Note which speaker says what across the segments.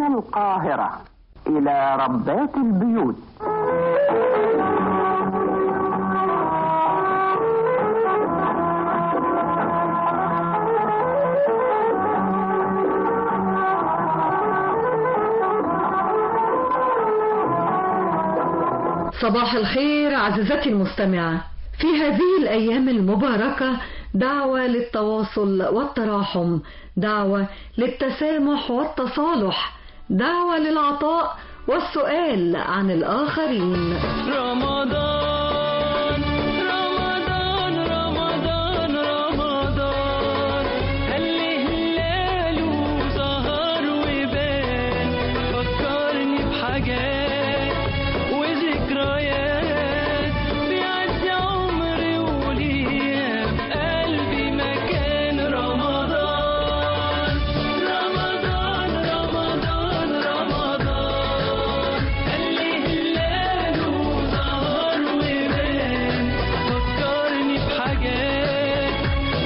Speaker 1: من القاهرة إلى ربات البيوت
Speaker 2: صباح الخير عزيزتي المستمعة في هذه الأيام المباركة دعوة للتواصل والتراحم دعوة للتسامح والتصالح دعوة للعطاء والسؤال عن الآخرين
Speaker 3: رمضان رمضان رمضان رمضان هل هلاله ظهر وبان فكرني بحاجات وذكريات بيعدي عمري وليها في قلبي مكان رمضان رمضان رمضان رمضان هل هلاله ظهر وبان فكرني بحاجات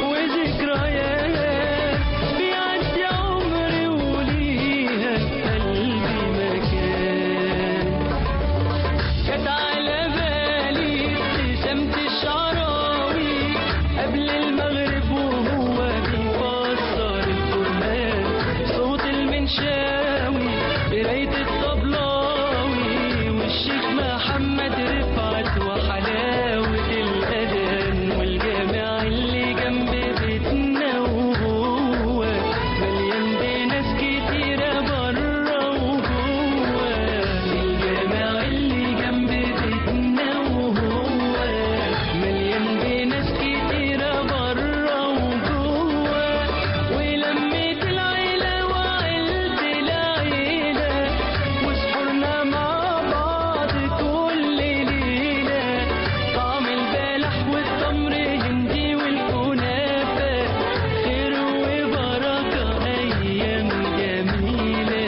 Speaker 3: وذكريات بيعدي عمري وليها في قلبي مكان كانت على بالي ابتسامة الشعراوي قبل المغرب وهو بيفسر القرآن صوت المنشاوي قراية الطبلاوي والشيخ محمد رفعت وحلاوة الأذان والجامع اللي جنب بيتنا وهو مليان بناس كتيرة برا وجوه الجامع اللي جنب بيتنا وهو مليان بناس كتيرة برا وجوه ولمة العيلة وعيلة العيلة وسحورنا مع بعض كل ليلة طعم البلح والتمر هندي والكنافة خير وبركة أيام جميلة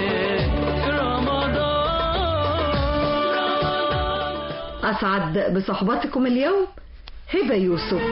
Speaker 3: رمضان
Speaker 2: أسعد بصحبتكم اليوم هبة يوسف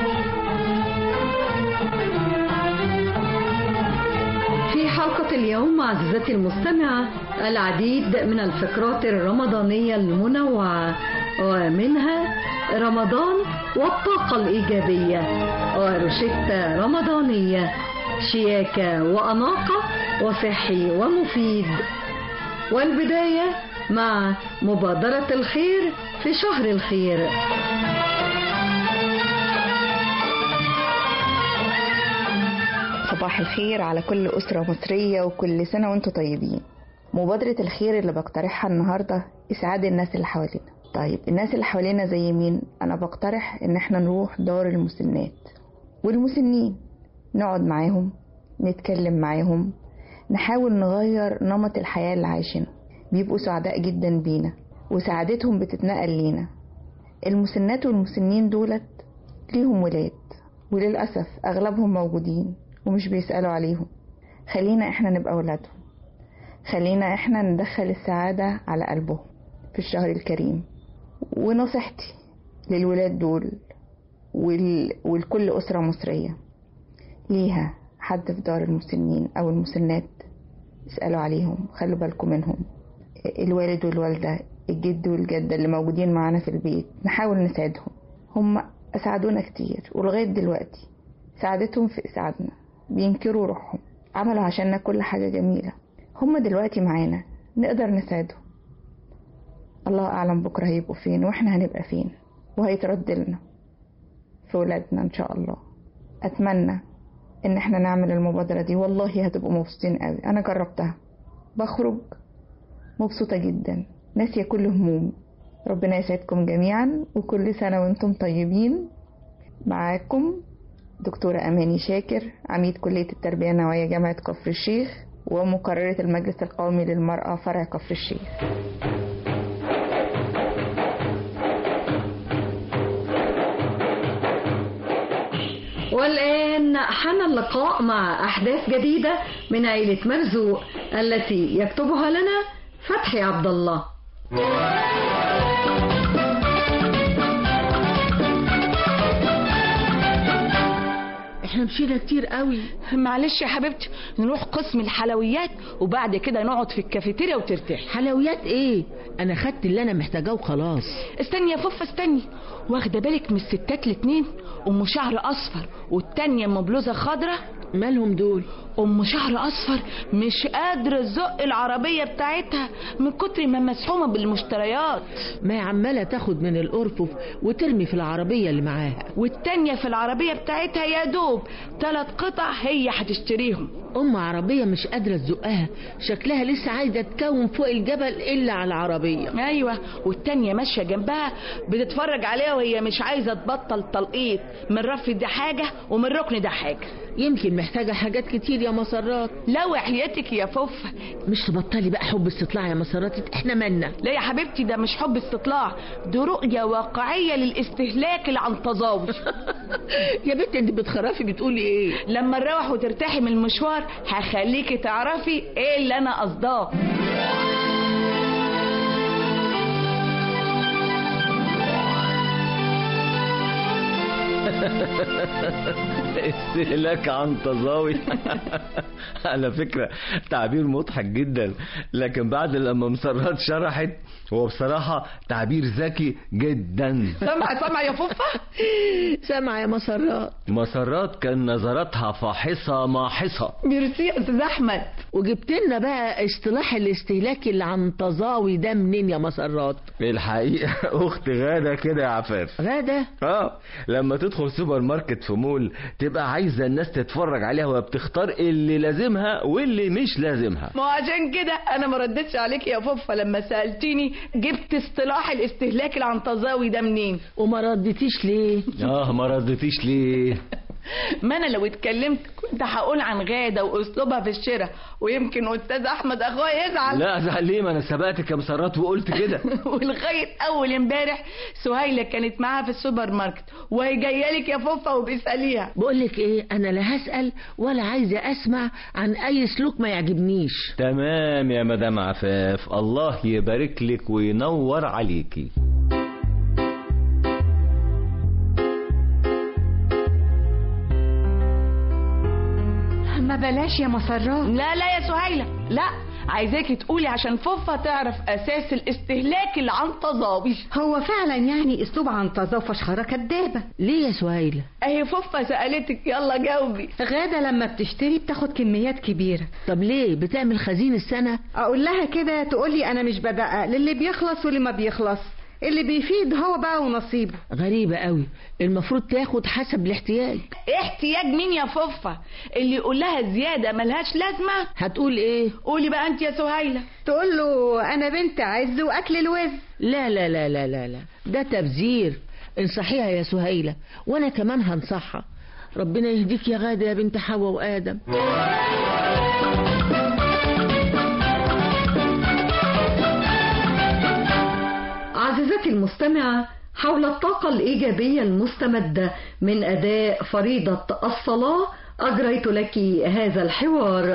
Speaker 2: في حلقة اليوم عزيزتي المستمعة العديد من الفقرات الرمضانية المنوعة ومنها رمضان والطاقة الإيجابية وروشتة رمضانية شياكة وأناقة وصحي ومفيد والبداية مع مبادرة الخير في شهر الخير
Speaker 4: صباح الخير على كل أسرة مصرية وكل سنة وانتم طيبين مبادرة الخير اللي بقترحها النهاردة إسعاد الناس اللي حوالينا طيب الناس اللي حوالينا زي مين؟ أنا بقترح إن احنا نروح دار المسنات والمسنين نقعد معاهم نتكلم معاهم نحاول نغير نمط الحياة اللي عايشينه بيبقوا سعداء جدا بينا وسعادتهم بتتنقل لينا المسنات والمسنين دولت ليهم ولاد وللأسف أغلبهم موجودين ومش بيسألوا عليهم خلينا إحنا نبقى ولادهم خلينا إحنا ندخل السعادة على قلبهم في الشهر الكريم ونصيحتي للولاد دول وال... ولكل أسرة مصرية ليها حد في دار المسنين أو المسنات اسألوا عليهم خلوا بالكم منهم الوالد والوالدة الجد والجدة اللي موجودين معانا في البيت نحاول نساعدهم هم أسعدونا كتير ولغاية دلوقتي سعادتهم في إسعادنا بينكروا روحهم عملوا عشاننا كل حاجة جميلة هم دلوقتي معانا نقدر نساعدهم الله أعلم بكرة هيبقوا فين وإحنا هنبقى فين وهيترد لنا في ولادنا إن شاء الله أتمنى إن إحنا نعمل المبادرة دي والله هتبقوا مبسوطين قوي أنا جربتها بخرج مبسوطة جدا ناسية كل هموم ربنا يسعدكم جميعا وكل سنة وانتم طيبين معاكم دكتورة أماني شاكر عميد كلية التربية النوعية جامعة كفر الشيخ ومقررة المجلس القومي للمرأة فرع كفر الشيخ
Speaker 2: والآن حان اللقاء مع أحداث جديدة من عيلة مرزوق التي يكتبها لنا فتحي عبد الله
Speaker 5: احنا احنا مشينا كتير قوي
Speaker 6: معلش يا حبيبتي نروح قسم الحلويات وبعد كده نقعد في الكافيتيريا وترتاح
Speaker 5: حلويات ايه انا خدت اللي انا محتاجاه وخلاص
Speaker 6: استني يا فوفا استني واخده بالك من الستات الاتنين ام شعر اصفر والتانية ام بلوزه خضراء
Speaker 5: مالهم دول
Speaker 6: ام شعر اصفر مش قادره تزق العربيه بتاعتها من كتر ما مسحومه بالمشتريات
Speaker 5: ما هي عماله تاخد من الارفف وترمي في العربيه اللي معاها
Speaker 6: والتانية في العربيه بتاعتها يا دوب تلات قطع هي هتشتريهم
Speaker 5: ام عربيه مش قادره تزقها شكلها لسه عايزه تكون فوق الجبل الا على العربيه
Speaker 6: ايوه والتانية ماشيه جنبها بتتفرج عليها وهي مش عايزه تبطل تلقيط من رف ده حاجه ومن ركن ده حاجه
Speaker 5: يمكن محتاجه حاجات كتير يا مسرات
Speaker 6: لو حياتك يا فوفا
Speaker 5: مش تبطلي بقى حب استطلاع يا مسرات احنا مالنا
Speaker 6: لا يا حبيبتي ده مش حب استطلاع دي رؤية واقعية للاستهلاك العنطزاوي
Speaker 5: يا بنت انت بتخرفي بتقولي ايه
Speaker 6: لما نروح وترتاحي من المشوار هخليكي تعرفي ايه اللي انا قصداه
Speaker 7: استهلاك عن تظاوي على فكرة تعبير مضحك جدا لكن بعد لما مسرات شرحت هو بصراحة تعبير ذكي جدا
Speaker 6: سامعة سامعة يا فوفا
Speaker 5: سامعه يا مسرات
Speaker 7: مسرات كان نظراتها فاحصة ماحصة
Speaker 6: ميرسي يا استاذ احمد
Speaker 5: وجبت لنا بقى اصطلاح الاستهلاك اللي عن تظاوي ده منين يا مسرات
Speaker 7: الحقيقة أخت غادة كده يا عفاف
Speaker 5: غاده
Speaker 7: اه لما تدخل سوبر ماركت في مول تبقى عايزة الناس تتفرج عليها وهي بتختار اللي لازمها واللي مش لازمها
Speaker 6: ما هو عشان كده انا ما ردتش عليك يا فوفا لما سالتيني جبت اصطلاح الاستهلاك العنطزاوي ده منين
Speaker 5: وما ردتيش ليه
Speaker 7: اه ما ردتيش ليه
Speaker 6: ما انا لو اتكلمت كنت هقول عن غاده واسلوبها في الشراء ويمكن استاذ احمد اخويا يزعل
Speaker 7: لا ازعل ليه ما انا سبقتك يا مسرات وقلت كده
Speaker 6: ولغايه اول امبارح سهيله كانت معاها في السوبر ماركت وهي جايه لك يا فوفا وبيساليها
Speaker 5: بقول لك ايه انا لا هسال ولا عايزه اسمع عن اي سلوك ما يعجبنيش
Speaker 7: تمام يا مدام عفاف الله يبارك لك وينور عليكي
Speaker 2: ما بلاش يا مسرات
Speaker 6: لا لا يا سهيله لا عايزاكي تقولي عشان فوفا تعرف اساس الاستهلاك العنطزاوي
Speaker 2: هو فعلا يعني اسلوب عنطزه وفشخره كدابه
Speaker 5: ليه يا سهيله
Speaker 6: اهي فوفا سالتك يلا جاوبي
Speaker 2: غاده لما بتشتري بتاخد كميات كبيره
Speaker 5: طب ليه بتعمل خزين السنه
Speaker 2: اقول لها كده تقولي انا مش بدقق للي بيخلص واللي ما بيخلص اللي بيفيد هو بقى ونصيبه
Speaker 5: غريبه قوي المفروض تاخد حسب الاحتياج
Speaker 6: احتياج مين يا فوفا اللي يقول لها زياده ملهاش لازمه
Speaker 5: هتقول ايه
Speaker 6: قولي بقى انت يا سهيله
Speaker 2: تقول له انا بنت عز واكل الوز
Speaker 5: لا لا لا لا لا لا ده تبذير انصحيها يا سهيلة وانا كمان هنصحها ربنا يهديك يا غادة يا بنت حواء وآدم
Speaker 2: عزيزتي المستمعة حول الطاقة الإيجابية المستمدة من أداء فريضة الصلاة أجريت لك هذا الحوار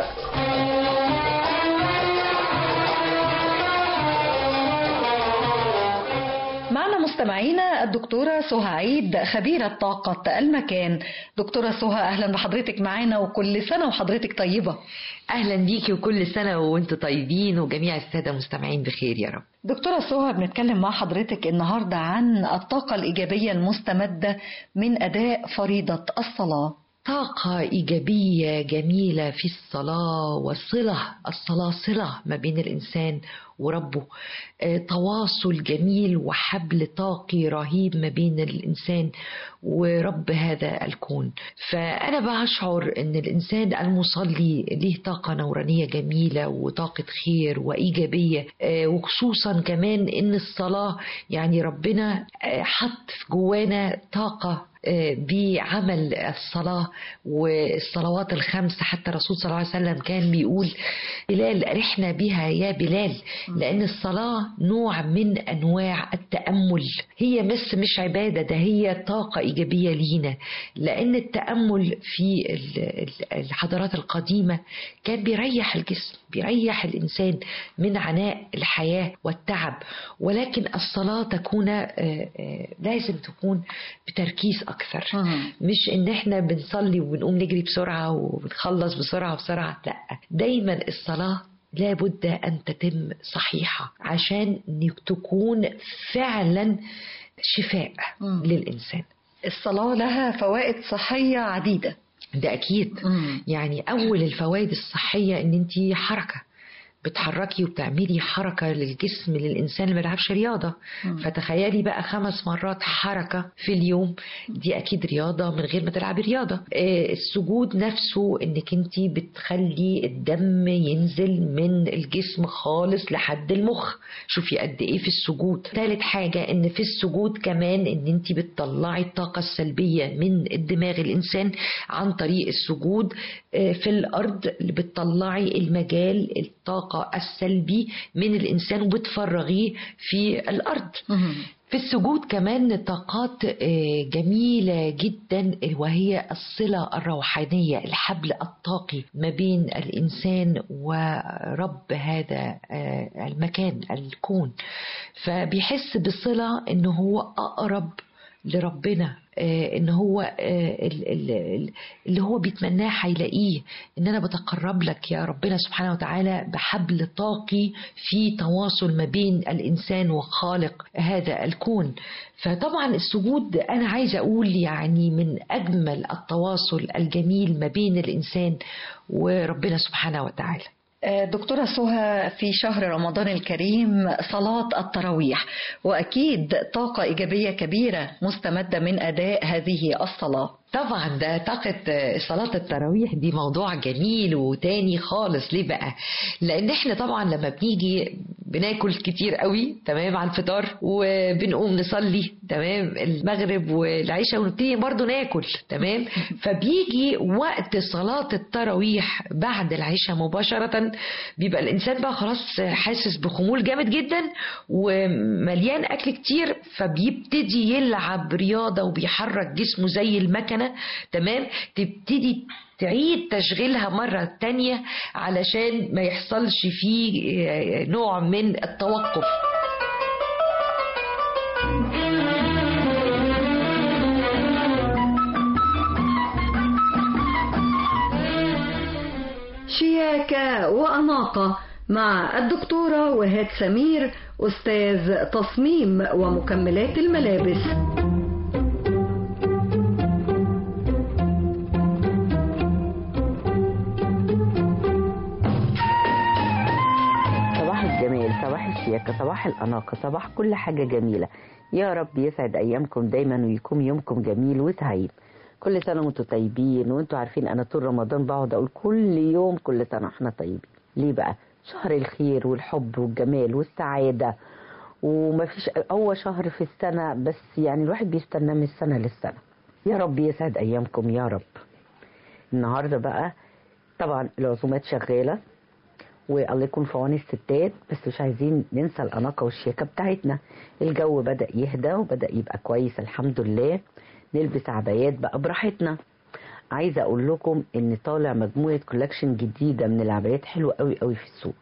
Speaker 2: معنا مستمعينا الدكتورة سهى عيد خبيرة طاقة المكان دكتورة سهى أهلا بحضرتك معانا وكل سنة وحضرتك طيبة
Speaker 8: اهلا بيكي وكل سنه وانتم طيبين وجميع الساده مستمعين بخير يا رب
Speaker 2: دكتورة سهى بنتكلم مع حضرتك النهاردة عن الطاقة الإيجابية المستمدة من أداء فريضة الصلاة
Speaker 8: طاقة إيجابية جميلة في الصلاة والصلة الصلاة صلة ما بين الإنسان وربه آه، تواصل جميل وحبل طاقي رهيب ما بين الإنسان ورب هذا الكون فأنا بشعر أن الإنسان المصلي له طاقة نورانية جميلة وطاقة خير وإيجابية آه، وخصوصا كمان أن الصلاة يعني ربنا آه، حط في جوانا طاقة بعمل الصلاة والصلوات الخمس حتى الرسول صلى الله عليه وسلم كان بيقول بلال أرحنا بها يا بلال لأن الصلاة نوع من أنواع التأمل هي بس مش عبادة ده هي طاقة إيجابية لينا لأن التأمل في ال- ال- الحضارات القديمة كان بيريح الجسم بيريح الإنسان من عناء الحياة والتعب ولكن الصلاة تكون آه، آه، لازم تكون بتركيز أكتر اكثر
Speaker 2: مم.
Speaker 8: مش ان احنا بنصلي وبنقوم نجري بسرعه وبنخلص بسرعه بسرعه لا دايما الصلاه لابد ان تتم صحيحه عشان إنك تكون فعلا شفاء
Speaker 2: مم.
Speaker 8: للانسان
Speaker 2: الصلاة لها فوائد صحية عديدة
Speaker 8: ده اكيد
Speaker 2: مم.
Speaker 8: يعني اول الفوائد الصحيه ان انت حركه بتحركي وبتعملي حركة للجسم للإنسان اللي ما بيلعبش رياضة
Speaker 2: مم.
Speaker 8: فتخيلي بقى خمس مرات حركة في اليوم دي أكيد رياضة من غير ما تلعبي رياضة آه، السجود نفسه إنك أنت بتخلي الدم ينزل من الجسم خالص لحد المخ شوفي قد إيه في السجود ثالث حاجة إن في السجود كمان إن أنت بتطلعي الطاقة السلبية من الدماغ الإنسان عن طريق السجود آه، في الأرض اللي بتطلعي المجال الطاقة السلبي من الإنسان وبتفرغيه في الأرض
Speaker 2: مم.
Speaker 8: في السجود كمان طاقات آه، جميلة جدا وهي الصلة الروحانية الحبل الطاقي ما بين الإنسان ورب هذا آه، المكان الكون فبيحس بصلة إنه هو أقرب لربنا آه، ان هو آه، ال- ال- ال- اللي هو بيتمناه هيلاقيه ان انا بتقرب لك يا ربنا سبحانه وتعالى بحبل طاقي في تواصل ما بين الانسان وخالق هذا الكون فطبعا السجود انا عايزه اقول يعني من اجمل التواصل الجميل ما بين الانسان وربنا سبحانه وتعالى
Speaker 2: آه، دكتورة سهى في شهر رمضان الكريم صلاة التراويح وأكيد طاقة إيجابية كبيرة مستمدة من أداء هذه الصلاة
Speaker 8: طبعا ده طاقة صلاة التراويح دي موضوع جميل وتاني خالص ليه بقى لان احنا طبعا لما بنيجي بناكل كتير قوي تمام على الفطار وبنقوم نصلي تمام المغرب والعشاء ونبتدي برضه ناكل تمام فبيجي وقت صلاة التراويح بعد العشاء مباشرة بيبقى الانسان بقى خلاص حاسس بخمول جامد جدا ومليان اكل كتير فبيبتدي يلعب رياضة وبيحرك جسمه زي المكنة تمام تبتدي تعيد تشغيلها مرة تانية علشان ما يحصلش فيه آه، نوع من التوقف
Speaker 2: شياكة وأناقة مع الدكتورة وهاد سمير أستاذ تصميم ومكملات الملابس
Speaker 1: صباح الجمال صباح الشياكة صباح الأناقة صباح كل حاجة جميلة يا رب يسعد أيامكم دايما ويكون يومكم جميل وسعيد كل سنة وانتم طيبين وانتم عارفين أنا طول رمضان بقعد أقول كل يوم كل سنة احنا طيبين ليه بقى شهر الخير والحب والجمال والسعادة ومفيش هو شهر في السنة بس يعني الواحد بيستناه من السنة للسنة يا رب يسعد أيامكم يا رب النهاردة بقى طبعا العزومات شغالة والله يكون في عون الستات بس مش عايزين ننسى الأناقة والشياكة بتاعتنا الجو بدأ يهدى وبدأ يبقى كويس الحمد لله نلبس عبايات بقى براحتنا عايزة أقول لكم إن طالع مجموعة كولكشن جديدة من العبايات حلوة قوي قوي في السوق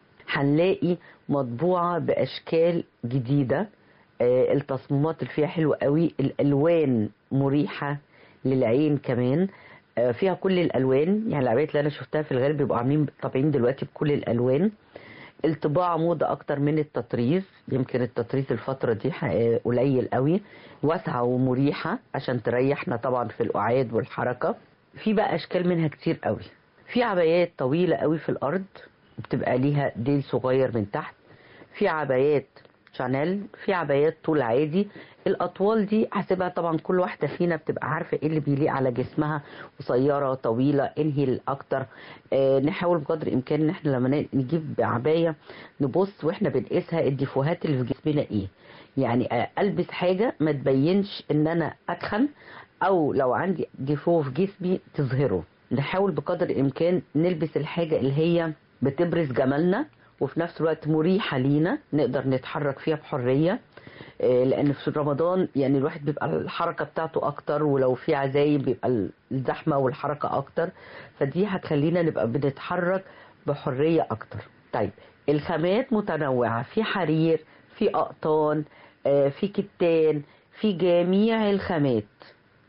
Speaker 1: هنلاقي مطبوعة بأشكال جديدة آه، التصميمات اللي فيها حلوة قوي الألوان مريحة للعين كمان آه، فيها كل الألوان يعني العبايات اللي أنا شفتها في الغالب بيبقوا عاملين طابعين دلوقتي بكل الألوان الطباعة موضة أكتر من التطريز يمكن التطريز الفترة دي ح- آه، قليل قوي واسعة ومريحة عشان تريحنا طبعا في القعاد والحركة في بقى أشكال منها كتير قوي في عبايات طويلة قوي في الأرض بتبقى ليها ديل صغير من تحت في عبايات شانيل في عبايات طول عادي الاطوال دي هسيبها طبعا كل واحده فينا بتبقى عارفه ايه اللي بيليق على جسمها قصيره طويله انهي الاكتر آه نحاول بقدر الامكان ان احنا لما ن- نجيب عبايه نبص واحنا بنقيسها الديفوهات اللي في جسمنا ايه يعني آه البس حاجه ما تبينش ان انا اتخن او لو عندي ديفو في جسمي تظهره نحاول بقدر الامكان نلبس الحاجه اللي هي بتبرز جمالنا وفي نفس الوقت مريحه لينا نقدر نتحرك فيها بحريه آه، لان في رمضان يعني الواحد بيبقى الحركه بتاعته اكتر ولو في عزايم بيبقى الزحمه والحركه اكتر فدي هتخلينا نبقى بنتحرك بحريه اكتر طيب الخامات متنوعه في حرير في اقطان آه، في كتان في جميع الخامات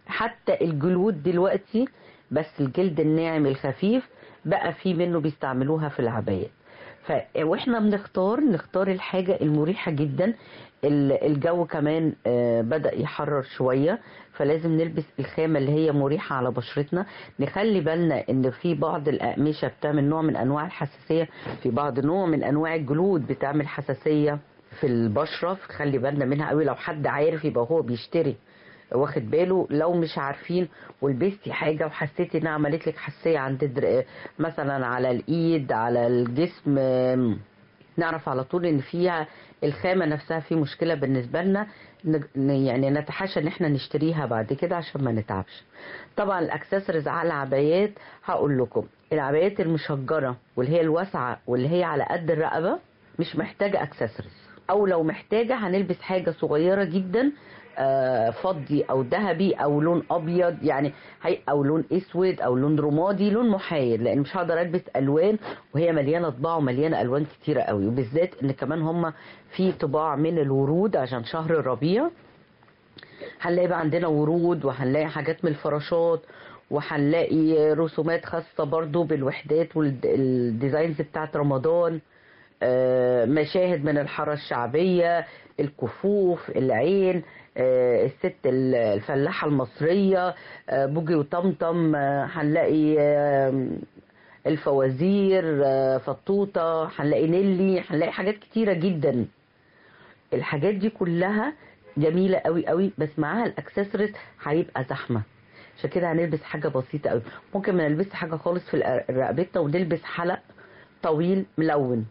Speaker 1: حتى الجلود دلوقتي بس الجلد الناعم الخفيف بقى في منه بيستعملوها في العبايات ف... واحنا بنختار نختار الحاجة المريحة جدا ال- الجو كمان آه، بدأ يحرر شوية فلازم نلبس الخامة اللي هي مريحة على بشرتنا نخلي بالنا ان في بعض الأقمشة بتعمل نوع من انواع الحساسية في بعض نوع من انواع الجلود بتعمل حساسية في البشرة خلي بالنا منها قوي لو حد عارف يبقى هو بيشتري واخد باله لو مش عارفين ولبستي حاجة وحسيتي انها عملت لك حساسية عند در... مثلا على الايد على الجسم آم، نعرف على طول ان فيها الخامة نفسها في مشكلة بالنسبة لنا ن- ن- يعني نتحاشى ان احنا نشتريها بعد كده عشان ما نتعبش طبعا الاكسسوارز على العبايات هقول لكم العبايات المشجرة واللي هي الواسعة واللي هي على قد الرقبة مش محتاجة اكسسوارز او لو محتاجة هنلبس حاجة صغيرة جدا آه، فضي او ذهبي او لون ابيض يعني هي او لون اسود او لون رمادي لون محايد لان مش هقدر البس الوان وهي مليانه طباع ومليانه الوان كتيره قوي وبالذات ان كمان هم في طباع من الورود عشان شهر الربيع هنلاقي بقى عندنا ورود وهنلاقي حاجات من الفراشات وهنلاقي رسومات خاصة برضو بالوحدات والديزاينز بتاعت رمضان آه، مشاهد من الحارة الشعبية الكفوف العين آه، الست ال- الفلاحة المصرية آه، بوجي وطمطم آه، هنلاقي آه، الفوازير آه، فطوطة هنلاقي نيلي هنلاقي حاجات كتيرة جدا الحاجات دي كلها جميلة قوي قوي بس معاها الاكسسوارز هيبقى زحمة عشان كده هنلبس حاجة بسيطة قوي ممكن ما نلبسش حاجة خالص في الأ- رقبتنا ونلبس حلق طويل ملون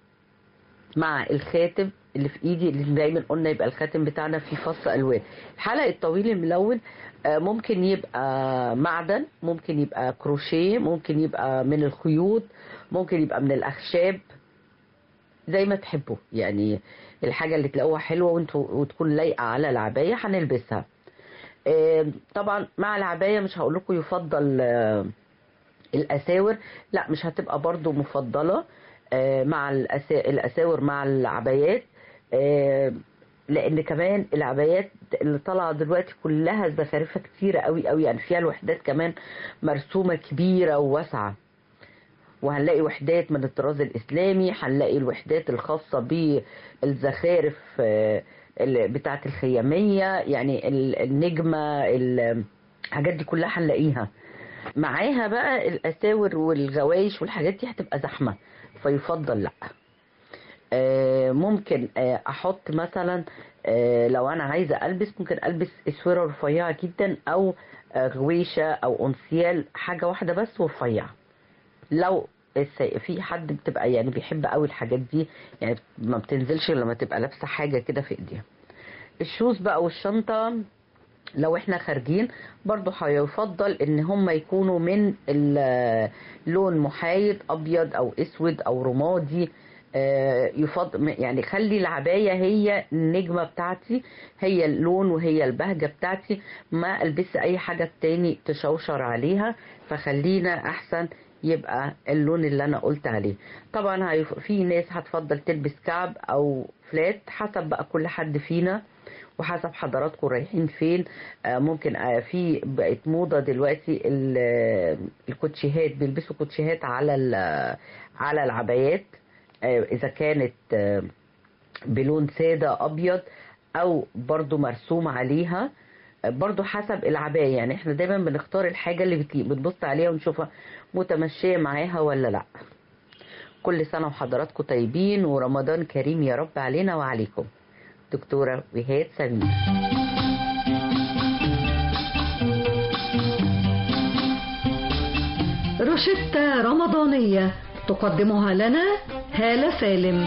Speaker 1: مع الخاتم اللي في ايدي اللي دايما قلنا يبقى الخاتم بتاعنا فيه فص الوان الحلق الطويل الملون آه، ممكن يبقى معدن ممكن يبقى كروشيه ممكن يبقى من الخيوط ممكن يبقى من الاخشاب زي ما تحبوا يعني الحاجه اللي تلاقوها حلوه وانتوا وتكون لايقه على العبايه هنلبسها آه، طبعا مع العبايه مش هقول لكم يفضل آه، الاساور لا مش هتبقى برضو مفضله آه، مع الأسا- الاساور مع العبايات آه، لان كمان العبايات اللي طالعه دلوقتي كلها زخارفها كتيره قوي قوي يعني فيها الوحدات كمان مرسومه كبيره وواسعه وهنلاقي وحدات من الطراز الاسلامي هنلاقي الوحدات الخاصه بالزخارف آه، ال- بتاعه الخياميه يعني ال- النجمه ال- الحاجات دي كلها هنلاقيها معاها بقى الاساور والغوايش والحاجات دي هتبقى زحمه فيفضل لا آه، ممكن آه، احط مثلا آه، لو انا عايزه البس ممكن البس اسوره رفيعه جدا او آه، غويشه او انسيال حاجه واحده بس ورفيعه لو الس- في حد بتبقى يعني بيحب قوي الحاجات دي يعني ما بتنزلش لما تبقى لابسه حاجه كده في ايديها الشوز بقى والشنطه لو احنا خارجين برضو هيفضل ان هم يكونوا من ال- لون محايد ابيض او اسود او رمادي آه، يفضل يعني خلي العباية هي النجمة بتاعتي هي اللون وهي البهجة بتاعتي ما البس اي حاجة تاني تشوشر عليها فخلينا احسن يبقى اللون اللي انا قلت عليه طبعا هيف- في ناس هتفضل تلبس كعب او فلات حسب بقى كل حد فينا وحسب حضراتكم رايحين فين آه، ممكن آه، في بقت موضه دلوقتي ال- آه، الكوتشيهات بيلبسوا كوتشيهات على ال- على العبايات آه، اذا كانت آه، بلون ساده ابيض او برضو مرسوم عليها آه، برضو حسب العباية يعني احنا دايما بنختار الحاجة اللي بتليق بنبص عليها ونشوفها متمشية معاها ولا لا كل سنة وحضراتكم طيبين ورمضان كريم يا رب علينا وعليكم دكتورة وهاد سمير
Speaker 2: روشتة رمضانية تقدمها لنا هالة سالم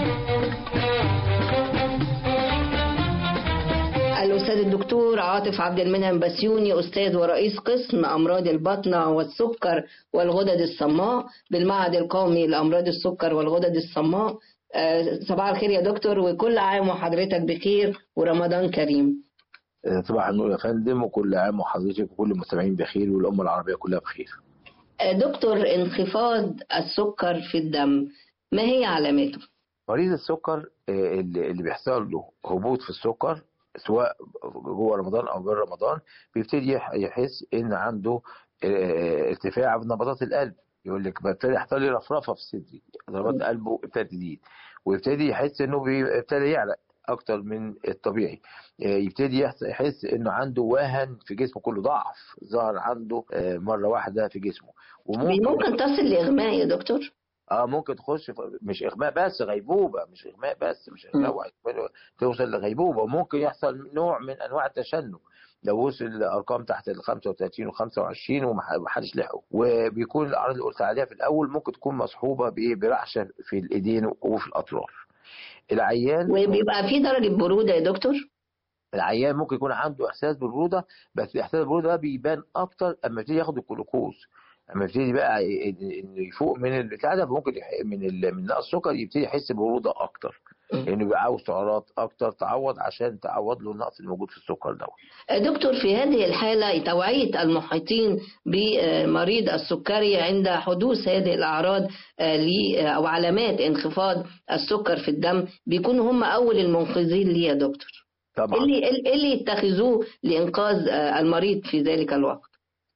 Speaker 9: الأستاذ الدكتور عاطف عبد المنعم بسيوني أستاذ ورئيس قسم أمراض البطنة والسكر والغدد الصماء بالمعهد القومي لأمراض السكر والغدد الصماء آه، صباح الخير يا دكتور وكل عام وحضرتك بخير ورمضان كريم
Speaker 10: صباح النور يا فندم وكل عام وحضرتك وكل المستمعين بخير والأمة العربية كلها بخير
Speaker 9: آه، دكتور انخفاض السكر في الدم ما هي علاماته؟
Speaker 10: مريض السكر آه، اللي اللي بيحصل له هبوط في السكر سواء جوه رمضان او غير رمضان بيبتدي يح- يحس ان عنده آه، ارتفاع في نبضات القلب يقول لك ببتدي يحصل لي رفرفه في صدري ضربات قلبه ابتدت تزيد ويبتدي يحس انه بي- ابتدى يعرق اكتر من الطبيعي آه، يبتدي يحس- يحس انه عنده وهن في جسمه كله ضعف ظهر عنده آه، مره واحده في جسمه وممكن
Speaker 9: ممكن تصل لاغماء يا دكتور
Speaker 10: اه ممكن تخش في مش اغماء بس غيبوبه مش اغماء بس مش اغماء واحد. توصل لغيبوبه وممكن يحصل نوع من انواع التشنج لو وصل لارقام تحت ال 35 و 25 ومحدش لحقه وبيكون الاعراض اللي قلت عليها في الاول ممكن تكون مصحوبه بايه برعشه في الايدين وفي الاطراف العيان
Speaker 9: وبيبقى في درجه بروده يا دكتور
Speaker 10: العيان ممكن يكون عنده احساس بالبروده بس احساس البروده ده بيبان اكتر اما يبتدي ياخد الجلوكوز اما يبتدي بقى ي- انه يفوق من البتاع ده ممكن يح- من ال- من نقص السكر يبتدي يحس ببروده اكتر لانه بيبقى عاوز سعرات اكتر تعوض عشان تعوض له النقص الموجود في السكر دوت
Speaker 9: دكتور في هذه الحالة توعية المحيطين بمريض السكري عند حدوث هذه الأعراض آه، ل- أو علامات انخفاض السكر في الدم بيكونوا هم أول المنقذين ليه يا دكتور
Speaker 10: طبعا
Speaker 9: اللي إيه اللي يتخذوه لإنقاذ آه، المريض في ذلك الوقت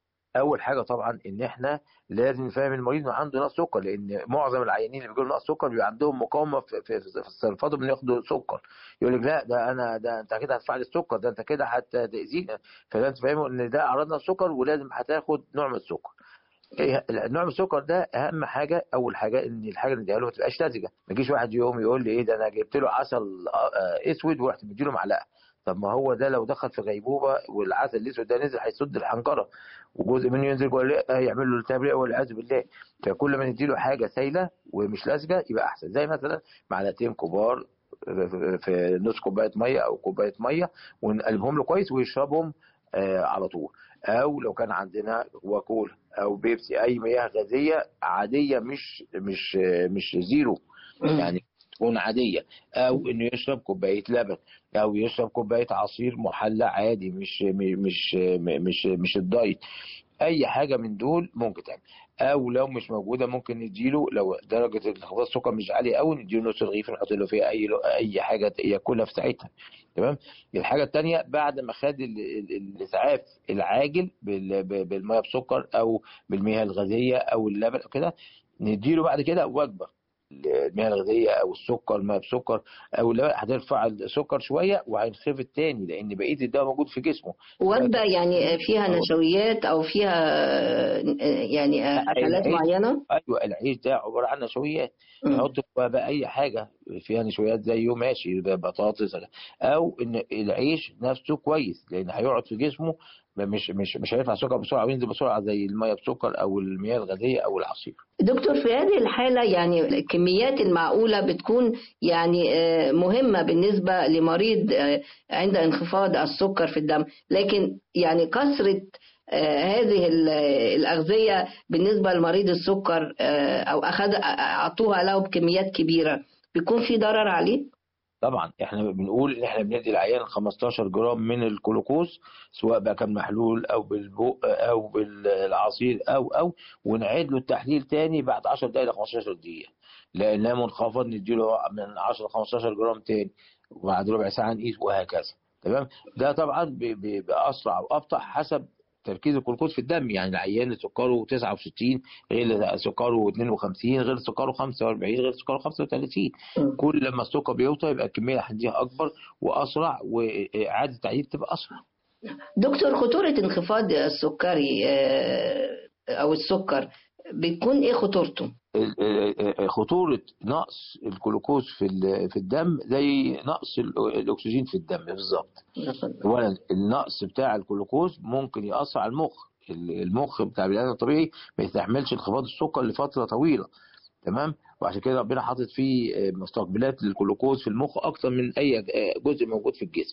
Speaker 10: اول حاجه طبعا ان احنا لازم نفهم المريض انه عنده نقص سكر لان معظم العيانين اللي بيجوا نقص سكر بيبقى عندهم مقاومه في في, في استنفاضهم ان ياخدوا سكر يقول لك لا ده انا ده انت كده هتدفع لي السكر ده انت كده هتاذينا فلازم تفهموا ان ده اعراض نقص سكر ولازم هتاخد نوع من السكر إيه نوع من السكر ده اهم حاجه اول حاجه ان الحاجه اللي نديها له ما تبقاش لزجه ما يجيش واحد يوم يقول لي ايه ده انا جبت له عسل آه، آه، اسود ورحت مديله معلقه طب ما هو ده لو دخل في غيبوبه والعسل الاسود ده نزل هيسد الحنجره وجزء منه ينزل جوه الرئه يعمل له التهاب رئه والعياذ بالله فكل ما نديله حاجه سايله ومش لزجه يبقى احسن زي مثلا معلقتين كبار في- في نص كوبايه ميه او كوبايه ميه ونقلبهم له كويس ويشربهم آه على طول او لو كان عندنا وكول او بيبسي اي مياه غازيه عاديه مش مش مش زيرو يعني تكون عاديه او انه يشرب كوبايه لبن او يشرب كوبايه عصير محلى عادي مش مش مش مش الدايت اي حاجه من دول ممكن تعمل او لو مش موجوده ممكن نديله لو درجه انخفاض السكر مش عاليه قوي نديله نص رغيف نحط له فيها اي اي حاجه ياكلها في ساعتها تمام الحاجه الثانيه بعد ما خد ال- ال- الاسعاف العاجل بال- ب- بالميه بسكر او بالمياه الغازيه او اللبن او كده نديله بعد كده وجبه المياه الغازيه او السكر ميه بسكر او اللبن هترفع السكر شويه وهينخفض تاني لان بقيه الدواء موجود في جسمه
Speaker 9: وجبة يعني فيها نشويات أو فيها آه، يعني آه، أكلات
Speaker 10: العيش-
Speaker 9: معينة
Speaker 10: ايوه العيش ده عباره عن نشويات نحط جواه بقى اي حاجه فيها نشويات زيه ماشي ده بطاطس او ان العيش نفسه كويس لان هيقعد في جسمه مش مش مش هيرفع السكر بسرعه وينزل بسرعه زي الميه بسكر او المياه الغازيه او العصير
Speaker 9: دكتور في هذه الحالة يعني الكميات المعقولة بتكون يعني آه، مهمة بالنسبة لمريض آه، عند انخفاض السكر في الدم لكن يعني كثرة آه، هذه ال- الأغذية بالنسبة لمريض السكر آه، أو أخذ أعطوها له بكميات كبيرة بيكون في ضرر عليه؟
Speaker 10: طبعا احنا بنقول ان احنا بندي العيان 15 جرام من الجلوكوز سواء بقى كان محلول او بالبق او بالعصير او او ونعيد له التحليل تاني بعد 10 دقائق ل 15 دقيقه لانها منخفض نديله من 10 ل 15 جرام تاني وبعد ربع ساعه نقيس وهكذا تمام ده طبعا بي- بي- باسرع وابطا حسب تركيز الجلوكوز في الدم يعني العيان سكره 69 غير سكره 52 غير سكره 45 غير سكره 35 كل لما السكر بيوطى يبقى الكميه اللي هنديها اكبر واسرع واعاده التعديل تبقى اسرع
Speaker 9: دكتور خطورة انخفاض السكري آه، أو السكر بتكون إيه خطورته؟
Speaker 10: ال- ال- ال- خطوره نقص الجلوكوز في ال- في الدم زي نقص ال- الاكسجين في الدم بالظبط اولا النقص بتاع الجلوكوز ممكن ياثر على المخ ال- المخ بتاع البني ادم الطبيعي ما يستحملش انخفاض السكر لفتره طويله تمام وعشان كده ربنا حاطط فيه آه، مستقبلات للجلوكوز في المخ اكتر من اي آه، جزء موجود في الجسم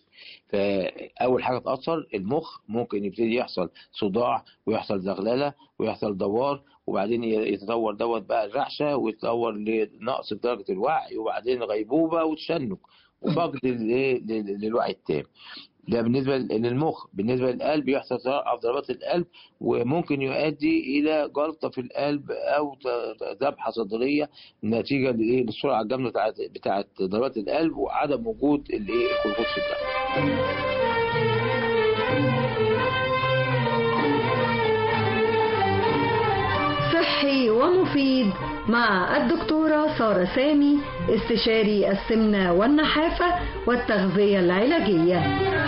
Speaker 10: فاول حاجه تاثر المخ ممكن يبتدي يحصل صداع ويحصل زغلله ويحصل دوار وبعدين ي- يتطور دوت بقى الرعشه ويتطور لنقص في درجه الوعي وبعدين غيبوبه وتشنج وفقد لل- لل- للوعي التام ده بالنسبة للمخ بالنسبة للقلب يحصل تضاعف ضربات القلب وممكن يؤدي إلى جلطة في القلب أو ت- ذبحة صدرية نتيجة لإيه للسرعة الجامدة بتاعت بتاعت ضربات القلب وعدم وجود الإيه الجلوكوز في الدم
Speaker 2: صحي ومفيد مع الدكتورة سارة سامي استشاري السمنة والنحافة والتغذية العلاجية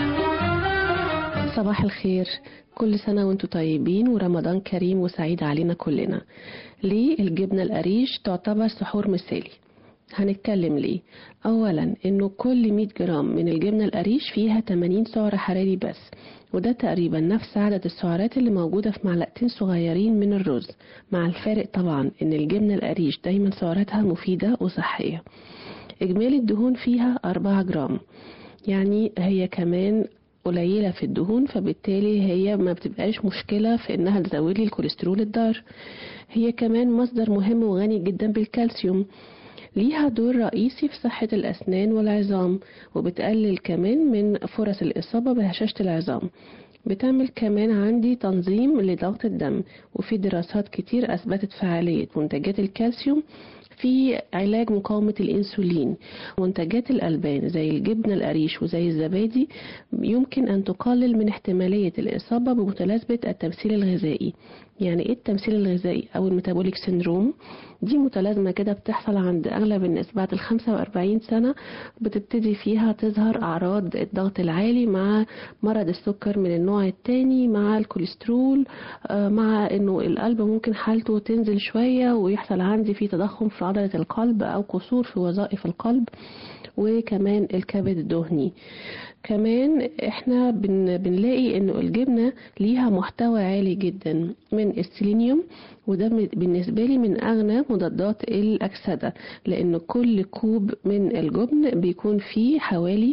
Speaker 11: صباح الخير كل سنة وانتم طيبين ورمضان كريم وسعيد علينا كلنا ليه الجبنة القريش تعتبر سحور مثالي هنتكلم ليه اولا انه كل 100 جرام من الجبنة القريش فيها 80 سعر حراري بس وده تقريبا نفس عدد السعرات اللي موجودة في معلقتين صغيرين من الرز مع الفارق طبعا ان الجبنة القريش دايما سعراتها مفيدة وصحية اجمالي الدهون فيها 4 جرام يعني هي كمان قليلة في الدهون فبالتالي هي ما بتبقاش مشكلة في انها تزود لي الكوليسترول الضار هي كمان مصدر مهم وغني جدا بالكالسيوم ليها دور رئيسي في صحة الأسنان والعظام وبتقلل كمان من فرص الإصابة بهشاشة العظام بتعمل كمان عندي تنظيم لضغط الدم وفي دراسات كتير أثبتت فعالية منتجات الكالسيوم في علاج مقاومة الإنسولين منتجات الألبان زي الجبنة القريش وزي الزبادي يمكن أن تقلل من احتمالية الإصابة بمتلازمة التمثيل الغذائي يعني إيه التمثيل الغذائي أو الميتابوليك سيندروم دي متلازمة كده بتحصل عند أغلب الناس بعد ال 45 سنة بتبتدي فيها تظهر أعراض الضغط العالي مع مرض السكر من النوع الثاني مع الكوليسترول آه، مع إنه القلب ممكن حالته تنزل شوية ويحصل عندي في تضخم في عضلة القلب أو قصور في وظائف القلب وكمان الكبد الدهني كمان احنا بن بنلاقي انه الجبنه ليها محتوى عالي جدا من السيلينيوم وده م- بالنسبه لي من اغنى مضادات الاكسده لان كل كوب من الجبن بيكون فيه حوالي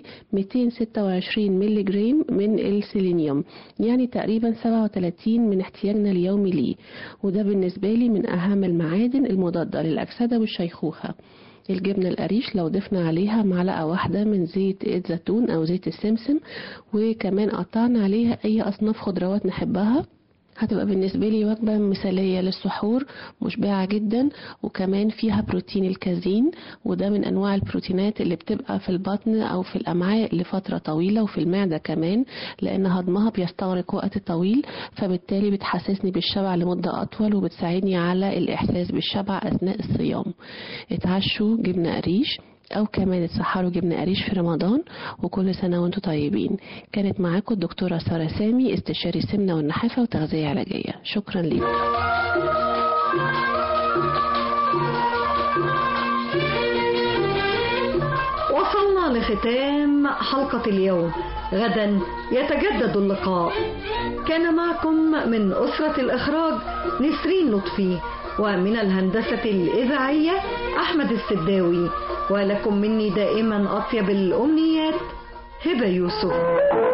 Speaker 11: 226 مللي جرام من السيلينيوم يعني تقريبا 37 من احتياجنا اليومي ليه وده بالنسبه لي من اهم المعادن المضاده للاكسده والشيخوخه الجبنة القريش لو ضفنا عليها معلقة واحدة من زيت الزيتون أو زيت السمسم وكمان قطعنا عليها أي أصناف خضروات نحبها هتبقى بالنسبة لي وجبة مثالية للسحور مشبعة جدا وكمان فيها بروتين الكازين وده من أنواع البروتينات اللي بتبقى في البطن أو في الأمعاء لفترة طويلة وفي المعدة كمان لأن هضمها بيستغرق وقت طويل فبالتالي بتحسسني بالشبع لمدة أطول وبتساعدني على الإحساس بالشبع أثناء الصيام اتعشوا جبنة قريش أو كمان اتسحروا جبنة قريش في رمضان وكل سنة وانتم طيبين كانت معاكم الدكتورة سارة سامي استشاري السمنة والنحافة وتغذية علاجية شكرا لكم
Speaker 2: وصلنا لختام حلقة اليوم غدا يتجدد اللقاء كان معكم من أسرة الإخراج نسرين لطفي ومن الهندسة الإذاعية أحمد السداوي ولكم مني دائما أطيب الأمنيات هبة يوسف